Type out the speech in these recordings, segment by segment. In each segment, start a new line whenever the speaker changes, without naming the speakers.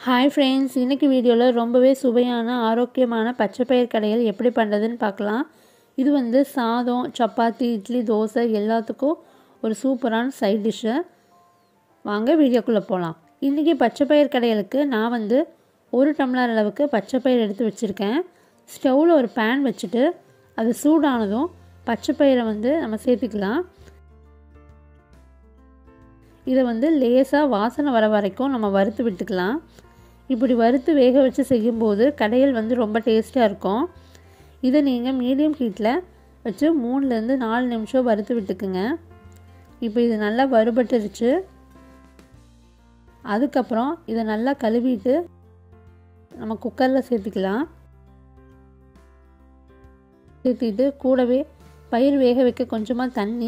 hi friends இன்றைக்கி வீடியோவில் ரொம்பவே சுவையான ஆரோக்கியமான பச்சைப்பயிர் கடைகள் எப்படி பண்ணுறதுன்னு பார்க்கலாம் இது வந்து சாதம் சப்பாத்தி இட்லி தோசை எல்லாத்துக்கும் ஒரு சூப்பரான சைட் டிஷ்ஷு வாங்க வீடியோக்குள்ளே போகலாம் இன்றைக்கி பச்சைப்பயிர் கடைகளுக்கு நான் வந்து ஒரு டம்ளர் அளவுக்கு பச்சைப்பயிர் எடுத்து வச்சுருக்கேன் ஸ்டவ்வில் ஒரு பேன் வச்சுட்டு அது சூடானதும் பச்சைப்பயிரை வந்து நம்ம சேர்த்துக்கலாம் இதை வந்து லேசாக வாசனை வர வரைக்கும் நம்ம வறுத்து விட்டுக்கலாம் இப்படி வறுத்து வேக வச்சு செய்யும்போது கடையில் வந்து ரொம்ப டேஸ்ட்டாக இருக்கும் இதை நீங்கள் மீடியம் ஹீட்டில் வச்சு மூணுலேருந்து நாலு நிமிஷம் வறுத்து விட்டுக்குங்க இப்போ இது நல்லா வறுபட்டுருச்சு அதுக்கப்புறம் இதை நல்லா கழுவிட்டு நம்ம குக்கரில் சேர்த்துக்கலாம் சேர்த்திட்டு கூடவே பயிர் வேக வைக்க கொஞ்சமாக தண்ணி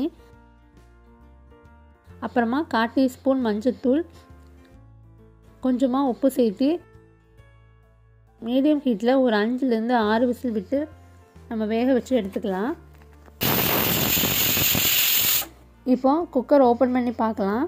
அப்புறமா கால் டீஸ்பூன் மஞ்சத்தூள் கொஞ்சமாக உப்பு சேர்த்து மீடியம் ஹீட்டில் ஒரு அஞ்சுலேருந்து ஆறு விசில் விட்டு நம்ம வேக வச்சு எடுத்துக்கலாம் இப்போ குக்கர் ஓப்பன் பண்ணி பார்க்கலாம்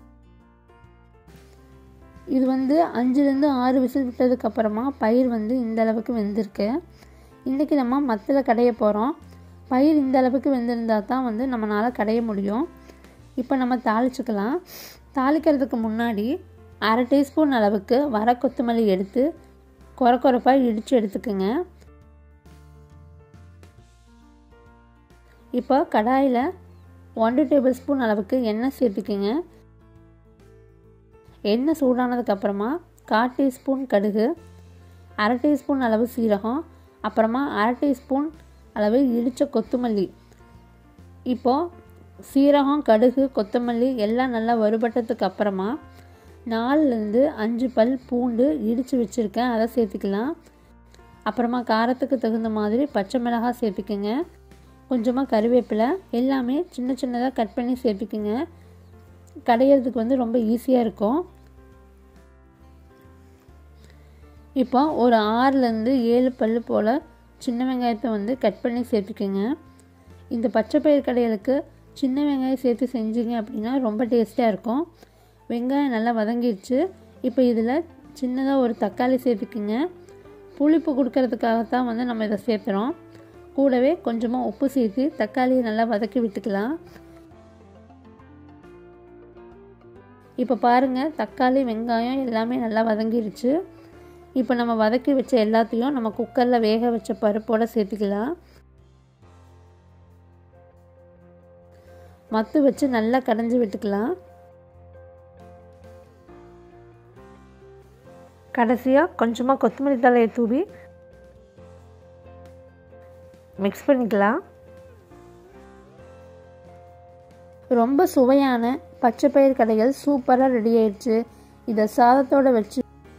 இது வந்து அஞ்சுலேருந்து ஆறு விசில் விட்டதுக்கப்புறமா பயிர் வந்து இந்த அளவுக்கு வெந்திருக்கு இன்றைக்கி நம்ம மத்தில் கடைய போகிறோம் பயிர் இந்த அளவுக்கு வெந்திருந்தால் தான் வந்து நம்மளால் கடைய முடியும் இப்போ நம்ம தாளிச்சுக்கலாம் தாளிக்கிறதுக்கு முன்னாடி அரை டீஸ்பூன் அளவுக்கு வர கொத்தமல்லி எடுத்து குறை குறைப்பாக இடித்து எடுத்துக்கோங்க இப்போ கடாயில் ஒன் டேபிள் ஸ்பூன் அளவுக்கு எண்ணெய் சேர்த்துக்குங்க எண்ணெய் சூடானதுக்கப்புறமா கால் டீஸ்பூன் கடுகு அரை டீஸ்பூன் அளவு சீரகம் அப்புறமா அரை டீஸ்பூன் அளவு இடித்த கொத்தமல்லி இப்போது சீரகம் கடுகு கொத்தமல்லி எல்லாம் நல்லா வறுபட்டதுக்கு அப்புறமா நாலுலேருந்து அஞ்சு பல் பூண்டு இடித்து வச்சுருக்கேன் அதை சேர்த்துக்கலாம் அப்புறமா காரத்துக்கு தகுந்த மாதிரி பச்சை மிளகாய் சேர்த்துக்குங்க கொஞ்சமாக கருவேப்பிலை எல்லாமே சின்ன சின்னதாக கட் பண்ணி சேர்த்துக்குங்க கடையிறதுக்கு வந்து ரொம்ப ஈஸியாக இருக்கும் இப்போ ஒரு ஆறுலேருந்து ஏழு பல் போல் சின்ன வெங்காயத்தை வந்து கட் பண்ணி சேர்த்துக்குங்க இந்த பச்சை பயிர் கடைகளுக்கு சின்ன வெங்காயம் சேர்த்து செஞ்சீங்க அப்படின்னா ரொம்ப டேஸ்ட்டாக இருக்கும் வெங்காயம் நல்லா வதங்கிடுச்சு இப்போ இதில் சின்னதாக ஒரு தக்காளி சேர்த்துக்குங்க புளிப்பு கொடுக்கறதுக்காகத்தான் வந்து நம்ம இதை சேர்த்துறோம் கூடவே கொஞ்சமாக உப்பு சேர்த்து தக்காளியை நல்லா வதக்கி விட்டுக்கலாம் இப்போ பாருங்கள் தக்காளி வெங்காயம் எல்லாமே நல்லா வதங்கிருச்சு இப்போ நம்ம வதக்கி வச்ச எல்லாத்தையும் நம்ம குக்கரில் வேக வச்ச பருப்போடு சேர்த்துக்கலாம் மத்து வச்சு நல்லா கடைஞ்சி விட்டுக்கலாம் கடைசியாக கொஞ்சமாக கொத்தமல்லி தலையை தூவி மிக்ஸ் பண்ணிக்கலாம் ரொம்ப சுவையான பச்சை பயிர் கடைகள் சூப்பராக ரெடி ஆயிடுச்சு இதை சாதத்தோடு வச்சு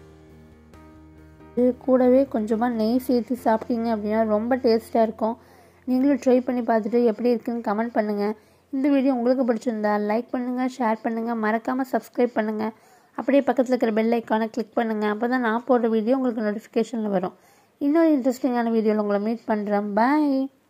கூடவே கொஞ்சமாக நெய் சேர்த்து சாப்பிட்டீங்க அப்படின்னா ரொம்ப டேஸ்ட்டாக இருக்கும் நீங்களும் ட்ரை பண்ணி பார்த்துட்டு எப்படி இருக்குன்னு கமெண்ட் பண்ணுங்கள் இந்த வீடியோ உங்களுக்கு பிடிச்சிருந்தா லைக் பண்ணுங்கள் ஷேர் பண்ணுங்கள் மறக்காமல் சப்ஸ்கிரைப் பண்ணுங்கள் அப்படியே பக்கத்தில் இருக்கிற பெல் ஐக்கானை கிளிக் பண்ணுங்கள் அப்போ தான் நான் போடுற வீடியோ உங்களுக்கு நோட்டிஃபிகேஷனில் வரும் இன்னொரு இன்ட்ரெஸ்டிங்கான வீடியோவில் உங்களை மீட் பண்ணுறேன் பாய்